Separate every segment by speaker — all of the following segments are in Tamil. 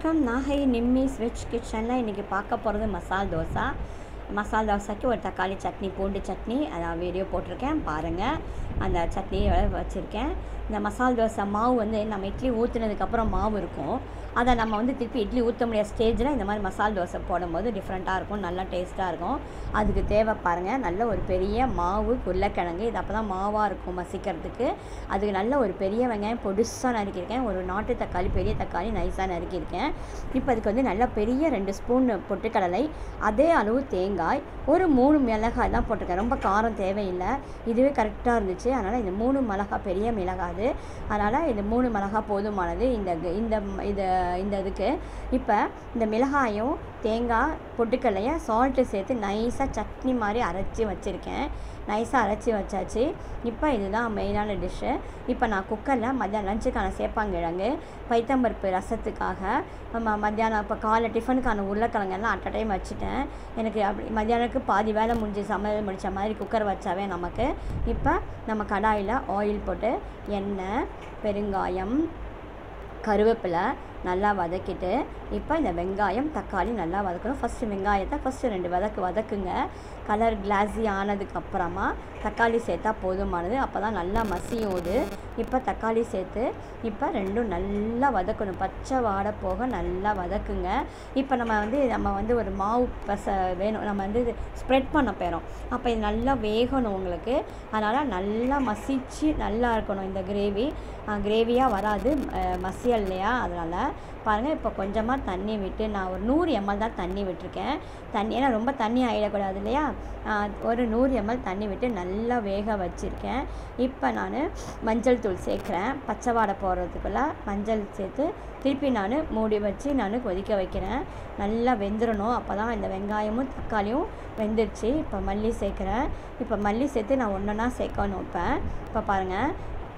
Speaker 1: வணக்கம் நாகை நிம்மி ஸ்விட்ச் கிச்சனில் இன்றைக்கி பார்க்க போகிறது மசால் தோசை மசால் தோசைக்கு ஒரு தக்காளி சட்னி பூண்டு சட்னி அதான் வீடியோ போட்டிருக்கேன் பாருங்கள் அந்த சட்னி வச்சுருக்கேன் இந்த மசால் தோசை மாவு வந்து நம்ம இட்லி ஊற்றுனதுக்கப்புறம் மாவு இருக்கும் அதை நம்ம வந்து திருப்பி இட்லி ஊற்ற முடியாத ஸ்டேஜில் இந்த மாதிரி மசால் தோசை போடும்போது டிஃப்ரெண்ட்டாக இருக்கும் நல்லா டேஸ்ட்டாக இருக்கும் அதுக்கு தேவை பாருங்கள் நல்ல ஒரு பெரிய மாவு உருளைக்கிழங்கு இது அப்போ தான் மாவாக இருக்கும் மசிக்கிறதுக்கு அதுக்கு நல்ல ஒரு பெரிய வெங்காயம் பொடுசாக நறுக்கியிருக்கேன் ஒரு நாட்டு தக்காளி பெரிய தக்காளி நைஸாக நறுக்கியிருக்கேன் இப்போ அதுக்கு வந்து நல்ல பெரிய ரெண்டு ஸ்பூன் பொட்டுக்கடலை அதே அளவு தேங்காய் ஒரு மூணு மிளகாய் தான் போட்டிருக்கேன் ரொம்ப காரம் தேவையில்லை இதுவே கரெக்டாக இருந்துச்சு அதனால் இந்த மூணு மிளகாய் பெரிய மிளகாது அதனால் இந்த மூணு மிளகாய் போதுமானது இந்த இந்த இது இந்த இதுக்கு இப்போ இந்த மிளகாயும் தேங்காய் பொட்டுக்கடலையை சால்ட்டு சேர்த்து நைஸாக சட்னி மாதிரி அரைச்சி வச்சுருக்கேன் நைஸாக அரைச்சி வச்சாச்சு இப்போ இதுதான் மெயினான டிஷ்ஷு இப்போ நான் குக்கரில் மத்தியானம் லஞ்சுக்கான சேப்பாங்கிழங்கு பைத்தம்பருப்பு ரசத்துக்காக ம மத்தியானம் இப்போ காலை டிஃபனுக்கான உருளைக்கிழங்கெல்லாம் அட் அ டைம் வச்சுட்டேன் எனக்கு அப்படி மத்தியானத்துக்கு பாதி வேலை முடிஞ்சு சமையல் முடித்த மாதிரி குக்கர் வச்சாவே நமக்கு இப்போ நம்ம கடாயில் ஆயில் போட்டு எண்ணெய் பெருங்காயம் கருவேப்பிலை நல்லா வதக்கிட்டு இப்போ இந்த வெங்காயம் தக்காளி நல்லா வதக்கணும் ஃபஸ்ட்டு வெங்காயத்தை ஃபஸ்ட்டு ரெண்டு வதக்கு வதக்குங்க கலர் கிளாஸி ஆனதுக்கப்புறமா தக்காளி சேர்த்தா போதுமானது அப்போ தான் நல்லா மசியோது இப்போ தக்காளி சேர்த்து இப்போ ரெண்டும் நல்லா வதக்கணும் பச்சை வாடை போக நல்லா வதக்குங்க இப்போ நம்ம வந்து நம்ம வந்து ஒரு மாவு பச வேணும் நம்ம வந்து ஸ்ப்ரெட் பண்ண போகிறோம் அப்போ இது நல்லா வேகணும் உங்களுக்கு அதனால் நல்லா மசிச்சு நல்லா இருக்கணும் இந்த கிரேவி கிரேவியாக வராது மசியல் இல்லையா அதனால் பாருங்கள் இப்போ கொஞ்சமாக தண்ணி விட்டு நான் ஒரு நூறு எம்எல் தான் தண்ணி விட்டுருக்கேன் தண்ணி ஏன்னா ரொம்ப தண்ணி ஆகிடக்கூடாது இல்லையா ஒரு நூறு எம்எல் தண்ணி விட்டு நல்லா வேக வச்சுருக்கேன் இப்போ நான் மஞ்சள் தூள் சேர்க்குறேன் பச்சை வாடை போடுறதுக்குள்ளே மஞ்சள் சேர்த்து திருப்பி நான் மூடி வச்சு நான் கொதிக்க வைக்கிறேன் நல்லா வெந்துடணும் அப்போ தான் இந்த வெங்காயமும் தக்காளியும் வெந்துருச்சு இப்போ மல்லி சேர்க்குறேன் இப்போ மல்லி சேர்த்து நான் ஒன்றா சேர்க்கணும் இப்போ இப்போ பாருங்கள்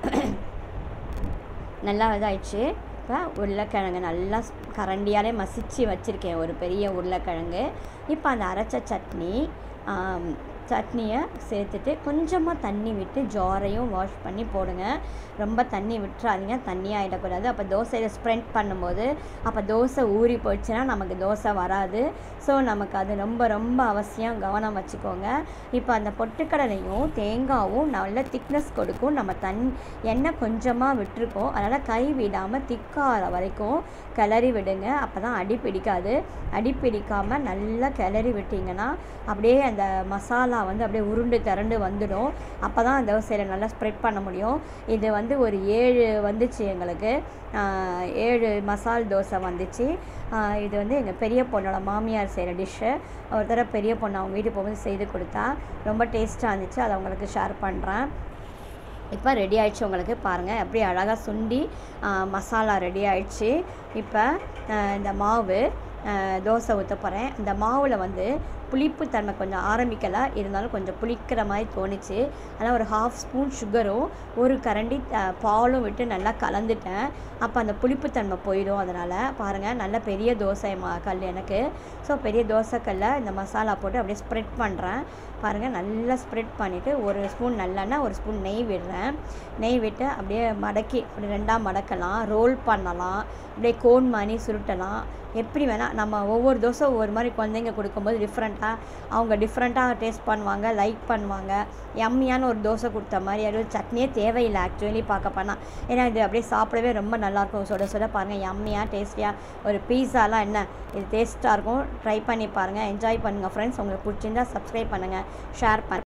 Speaker 1: நல்லா இதாயிடுச்சு இப்போ உருளைக்கிழங்கு நல்லா கரண்டியாலே மசித்து வச்சுருக்கேன் ஒரு பெரிய உருளைக்கிழங்கு இப்போ அந்த அரைச்ச சட்னி சட்னியை சேர்த்துட்டு கொஞ்சமாக தண்ணி விட்டு ஜாரையும் வாஷ் பண்ணி போடுங்க ரொம்ப தண்ணி விட்டுறாதீங்க தண்ணி ஆகிடக்கூடாது அப்போ தோசையில் ஸ்ப்ரெண்ட் பண்ணும்போது அப்போ தோசை ஊறி போயிடுச்சுன்னா நமக்கு தோசை வராது ஸோ நமக்கு அது ரொம்ப ரொம்ப அவசியம் கவனம் வச்சுக்கோங்க இப்போ அந்த பொட்டுக்கடலையும் தேங்காயும் நல்ல திக்னஸ் கொடுக்கும் நம்ம தன் எண்ணெய் கொஞ்சமாக விட்டுருக்கோம் அதனால் கை விடாமல் திக்காகிற வரைக்கும் கிளறி விடுங்க அப்போ தான் அடி பிடிக்காது அடி பிடிக்காமல் நல்லா கிளறி விட்டிங்கன்னா அப்படியே அந்த மசாலா வந்து அப்படியே உருண்டு திரண்டு வந்துடும் அப்போ தான் தோசையில் நல்லா ஸ்ப்ரெட் பண்ண முடியும் இது வந்து ஒரு ஏழு வந்துச்சு எங்களுக்கு ஏழு மசால் தோசை வந்துச்சு இது வந்து எங்கள் பெரிய பொண்ணோட மாமியார் செய்கிற டிஷ்ஷு ஒரு தடவை பெரிய பொண்ணு அவங்க வீட்டுக்கு போகும்போது செய்து கொடுத்தா ரொம்ப டேஸ்ட்டாக இருந்துச்சு அதை உங்களுக்கு ஷேர் பண்ணுறேன் இப்போ ரெடி ஆயிடுச்சு உங்களுக்கு பாருங்கள் எப்படி அழகாக சுண்டி மசாலா ரெடி ஆயிடுச்சு இப்போ இந்த மாவு தோசை ஊற்ற போகிறேன் இந்த மாவில் வந்து புளிப்பு தன்மை கொஞ்சம் ஆரம்பிக்கலை இருந்தாலும் கொஞ்சம் புளிக்கிற மாதிரி தோணுச்சு அதனால் ஒரு ஹாஃப் ஸ்பூன் சுகரும் ஒரு கரண்டி பாலும் விட்டு நல்லா கலந்துட்டேன் அப்போ அந்த புளிப்புத்தன்மை போயிடும் அதனால் பாருங்கள் நல்ல பெரிய தோசை மா கல் எனக்கு ஸோ பெரிய தோசைக்கல்ல இந்த மசாலா போட்டு அப்படியே ஸ்ப்ரெட் பண்ணுறேன் பாருங்கள் நல்லா ஸ்ப்ரெட் பண்ணிவிட்டு ஒரு ஸ்பூன் நல்லெண்ணெய் ஒரு ஸ்பூன் நெய் விடுறேன் நெய் விட்டு அப்படியே மடக்கி அப்படி ரெண்டாக மடக்கலாம் ரோல் பண்ணலாம் அப்படியே கோன் மாதிரி சுருட்டலாம் எப்படி வேணால் நம்ம ஒவ்வொரு தோசை ஒவ்வொரு மாதிரி குழந்தைங்க கொடுக்கும்போது டிஃப்ரெண்ட்டாக அவங்க டிஃப்ரெண்ட்டாக டேஸ்ட் பண்ணுவாங்க லைக் பண்ணுவாங்க எம்மியான ஒரு தோசை கொடுத்த மாதிரி அது சட்னியே தேவையில்லை ஆக்சுவலி பார்க்க போனால் ஏன்னா இது அப்படியே சாப்பிடவே ரொம்ப நல்லாயிருக்கும் சுட சுட பாருங்கள் எம்மியாக டேஸ்டியாக ஒரு பீஸாலாம் என்ன இது டேஸ்ட்டாக இருக்கும் ட்ரை பண்ணி பாருங்கள் என்ஜாய் பண்ணுங்கள் ஃப்ரெண்ட்ஸ் உங்களுக்கு பிடிச்சிருந்தா சப்ஸ்கிரைப் பண்ணுங்கள் ஷேர் பண்ண